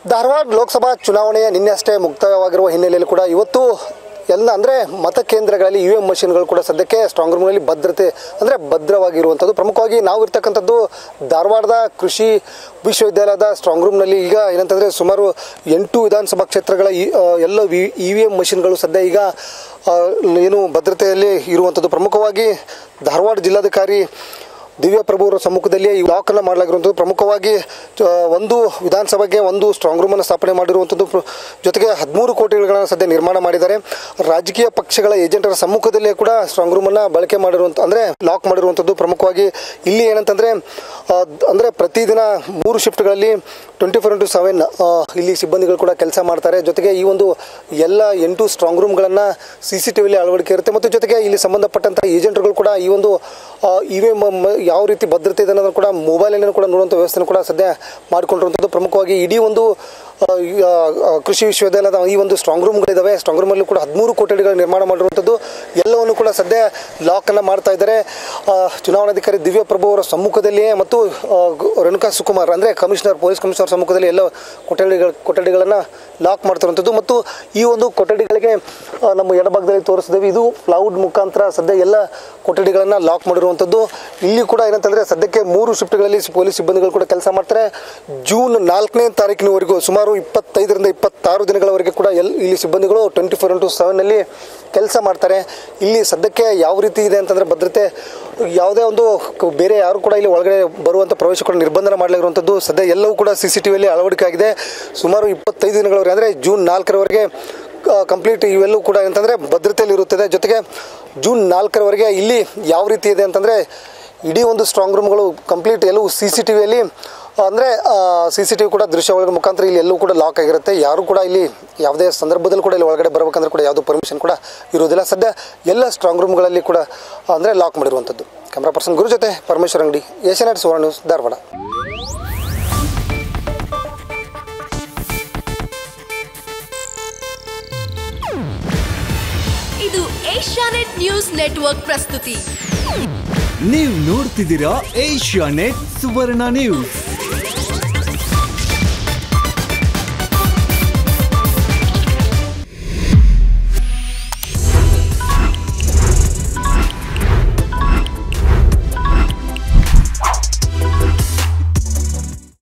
ಧಾರವಾಡ ಲೋಕಸಭಾ ಚುನಾವಣೆಯ ನಿನ್ನೆ ಅಷ್ಟೇ ಮುಕ್ತಾಯವಾಗಿರುವ ಹಿನ್ನೆಲೆಯಲ್ಲಿ ಕೂಡ ಇವತ್ತು ಎಲ್ಲ ಅಂದರೆ ಮತಕೇಂದ್ರಗಳಲ್ಲಿ ಯು ಎಂ ಮಷಿನ್ಗಳು ಕೂಡ ಸದ್ಯಕ್ಕೆ ಸ್ಟ್ರಾಂಗ್ ರೂಮ್ನಲ್ಲಿ ಭದ್ರತೆ ಅಂದರೆ ಭದ್ರವಾಗಿರುವಂಥದ್ದು ಪ್ರಮುಖವಾಗಿ ನಾವು ಇರ್ತಕ್ಕಂಥದ್ದು ಧಾರವಾಡದ ಕೃಷಿ ವಿಶ್ವವಿದ್ಯಾಲಯದ ಸ್ಟ್ರಾಂಗ್ ರೂಮ್ನಲ್ಲಿ ಈಗ ಏನಂತಂದರೆ ಸುಮಾರು ಎಂಟು ವಿಧಾನಸಭಾ ಕ್ಷೇತ್ರಗಳ ಈ- ಆ, ಎಲ್ಲ ವಿ ಇ ವಿ ಎಂ ಮಷಿನ್ಗಳು ಸದ್ಯ ಈಗ ಆ, ಏನು ಭದ್ರತೆಯಲ್ಲಿ ಇರುವಂಥದ್ದು ಪ್ರಮುಖವಾಗಿ ಧಾರವಾಡ ಜಿಲ್ಲಾಧಿಕಾರಿ ದಿವ್ಯ ಪ್ರಭುವರ ಸಮ್ಮುಖದಲ್ಲಿ ಈ ಲಾಕ್ ಅನ್ನು ಮಾಡಲಾಗಿರುವಂಥದ್ದು ಪ್ರಮುಖವಾಗಿ ಆ, ಒಂದು ವಿಧಾನಸಭೆಗೆ ಒಂದು ಸ್ಟ್ರಾಂಗ್ ರೂಮನ್ನು ಸ್ಥಾಪನೆ ಮಾಡಿರುವಂಥದ್ದು ಪ್ರ- ಜೊತೆಗೆ ಹದಿಮೂರು ಕೋಟಿಗಳನ್ನು ಸದ್ಯ ನಿರ್ಮಾಣ ಮಾಡಿದ್ದಾರೆ ರಾಜಕೀಯ ಪಕ್ಷಗಳ ಏಜೆಂಟರ ಸಮ್ಮುಖದಲ್ಲೇ ಕೂಡ ಸ್ಟ್ರಾಂಗ್ ರೂಮನ್ನು ಬಳಕೆ ಮಾಡಿರುವಂಥ ಅಂದರೆ ಲಾಕ್ ಮಾಡಿರುವಂಥದ್ದು ಪ್ರಮುಖವಾಗಿ ಇಲ್ಲಿ ಏನಂತಂದರೆ ಅಂದರೆ ಪ್ರತಿದಿನ ಮೂರು ಶಿಫ್ಟ್ಗಳಲ್ಲಿ ಟ್ವೆಂಟಿ ಫೋರ್ ಇಂಟು ಸೆವೆನ್ ಇಲ್ಲಿ ಸಿಬ್ಬಂದಿಗಳು ಕೂಡ ಕೆಲಸ ಮಾಡ್ತಾರೆ ಜೊತೆಗೆ ಈ ಒಂದು ಎಲ್ಲ ಎಂಟು ಸ್ಟ್ರಾಂಗ್ ರೂಮ್ಗಳನ್ನು ಸಿ ಸಿ ಟಿ ವಿಲಿ ಅಳವಡಿಕೆ ಇರುತ್ತೆ ಮತ್ತು ಜೊತೆಗೆ ಇಲ್ಲಿ ಸಂಬಂಧಪಟ್ಟಂಥ ಏಜೆಂಟ್ಗಳು ಕೂಡ ಈ ಒಂದು ಇ ವಿ ಎಮ್ ಯಾವ ರೀತಿ ಭದ್ರತೆ ಇದೆ ಅನ್ನೋದನ್ನು ಕೂಡ ಮೊಬೈಲನ್ನು ಕೂಡ ನೋಡುವಂಥ ವ್ಯವಸ್ಥೆಯನ್ನು ಕೂಡ ಸದ್ಯ ಮಾಡಿಕೊಂಡಿರುವಂಥದ್ದು ಪ್ರಮುಖವಾಗಿ ಇಡೀ ಒಂದು ಆ, ಈ, ಆ, ಆ, ಕೃಷಿ ವಿಶ್ವವಿದ್ಯಾಲಯದ ಈ ಒಂದು ಸ್ಟ್ರಾಂಗ್ ರೂಮ್ಗಳಿದ್ದಾವೆ ಸ್ಟ್ರಾಂಗ್ ರೂಮಲ್ಲಿ ಕೂಡ ಹದಿಮೂರು ಕೋಟಿಗಳ ನಿರ್ಮಾಣ ಮಾಡಿರುವಂಥದ್ದು ಎಲ್ಲವನ್ನು ಕೂಡ ಸದ್ಯ ಲಾಕನ್ನು ಮಾಡ್ತಾ ಇದ್ದಾರೆ ಆ, ಚುನಾವಣಾಧಿಕಾರಿ ದಿವ್ಯ ಪ್ರಭು ಅವರ ಸಮ್ಮುಖದಲ್ಲಿಯೇ ಮತ್ತು ಆ, ಗು- ರೇಣುಕಾ ಸುಕುಮಾರ್ ಅಂದರೆ ಕಮಿಷನರ್ ಪೊಲೀಸ್ ಕಮಿಷನರ್ ಸಮ್ಮುಖದಲ್ಲಿ ಎಲ್ಲ ಕೊಠಡಿಗಳ ಕೊಠಡಿಗಳನ್ನು ಲಾಕ್ ಮಾಡ್ತಿರುವಂಥದ್ದು ಮತ್ತು ಈ ಒಂದು ಕೊಠಡಿಗಳಿಗೆ ಆ, ನಮ್ಮ ಎಡಭಾಗದಲ್ಲಿ ತೋರಿಸಿದ್ದೇವೆ ಇದು ಪ್ಲೌಡ್ ಮುಖಾಂತರ ಸದ್ಯ ಎಲ್ಲ ಕೊಠಡಿಗಳನ್ನು ಲಾಕ್ ಮಾಡಿರುವಂಥದ್ದು ಇಲ್ಲಿ ಕೂಡ ಏನಂತಂದರೆ ಸದ್ಯಕ್ಕೆ ಮೂರು ಶಿಫ್ಟ್ಗಳಲ್ಲಿ ಪೊಲೀಸ್ ಸಿಬ್ಬಂದಿಗಳು ಕೂಡ ಕೆಲಸ ಮಾಡ್ತಾರೆ ಜೂನ್ ನಾಲ್ಕನೇ ತಾರೀಕಿನವರೆಗೂ ಸುಮಾರು ಇಪ್ಪತ್ತೈದರಿಂದ ಇಪ್ಪತ್ತಾರು ದಿನಗಳವರೆಗೆ ಕೂಡ ಎಲ್ ಇಲ್ಲಿ ಸಿಬ್ಬಂದಿಗಳು ಟ್ವೆಂಟಿ ಫೋರ್ ಇಂಟು ಸೆವೆನ್ನಲ್ಲಿ ಕೆಲಸ ಮಾಡ್ತಾರೆ ಇಲ್ಲಿ ಸದ್ಯಕ್ಕೆ ಯಾವ ರೀತಿ ಇದೆ ಅಂತಂದರೆ ಭದ್ರತೆ ಯಾವುದೇ ಒಂದು ಕ- ಬೇರೆ ಯಾರು ಕೂಡ ಇಲ್ಲಿ ಒಳಗಡೆ ಬರುವಂಥ ಪ್ರವೇಶ ಕೂಡ ನಿರ್ಬಂಧನ ಮಾಡಲಾಗಿರುವಂಥದ್ದು ಸದ್ಯ ಎಲ್ಲವೂ ಕೂಡ ಸಿ ಸಿ ಟಿ ವಿಯಲ್ಲಿ ಅಳವಡಿಕೆ ಆಗಿದೆ ಸುಮಾರು ಇಪ್ಪತ್ತೈದು ದಿನಗಳವರೆಗೆ ಅಂದರೆ ಜೂನ್ ನಾಲ್ಕರವರೆಗೆ ಕಂಪ್ಲೀಟ್ ಇವೆಲ್ಲವೂ ಕೂಡ ಏನಂತಂದರೆ ಭದ್ರತೆಯಲ್ಲಿ ಇರುತ್ತದೆ ಜೊತೆಗೆ ಜೂನ್ ನಾಲ್ಕರವರೆಗೆ ಇಲ್ಲಿ ಯಾವ ರೀತಿ ಇದೆ ಅಂತಂದರೆ ಇಡೀ ಒಂದು ಸ್ಟ್ರಾಂಗ್ ರೂಮ್ಗಳು ಕಂಪ್ಲೀಟ್ ಎಲ್ಲವೂ ಸಿ ಸಿ ಟಿ ವಿಯಲ್ಲಿ ಅಂದರೆ ಸಿ ಸಿ ಟಿ ವಿ ಕೂಡ ದೃಶ್ಯಾವಳಿಗಳ ಮುಖಾಂತರ ಇಲ್ಲಿ ಎಲ್ಲವೂ ಕೂಡ ಲಾಕ್ ಆಗಿರುತ್ತೆ ಯಾರು ಕೂಡ ಇಲ್ಲಿ ಯಾವುದೇ ಸಂದರ್ಭದಲ್ಲಿ ಕೂಡ ಇಲ್ಲಿ ಒಳಗಡೆ ಬರಬೇಕಂದ್ರೆ ಕೂಡ ಯಾವುದೂ ಪರ್ಮಿಷನ್ ಕೂಡ ಇರೋದಿಲ್ಲ ಸದ್ಯ ಎಲ್ಲ ಸ್ಟ್ರಾಂಗ್ ರೂಮ್ಗಳಲ್ಲಿ ಕೂಡ ಅಂದರೆ ಲಾಕ್ ಮಾಡಿರುವಂಥದ್ದು ಕ್ಯಾಮ್ರಾ ಪರ್ಸನ್ ಗುರು ಜೊತೆ ಪರಮೇಶ್ವರ್ ಅಂಗಡಿ ಏಷ್ಯಾನೆಟ್ ಸುವರ್ಣ ನ್ಯೂಸ್ ಧಾರವಾಡ ಇದು ಏಷ್ಯಾನೆಟ್ ನ್ಯೂಸ್ ನೆಟ್ವರ್ಕ್ ಪ್ರಸ್ತುತಿ ನೀವು ನೋಡ್ತಿದ್ದೀರಾ ಏಷ್ಯಾ ನೆಟ್ ಸುವರ್ಣ ನ್ಯೂಸ್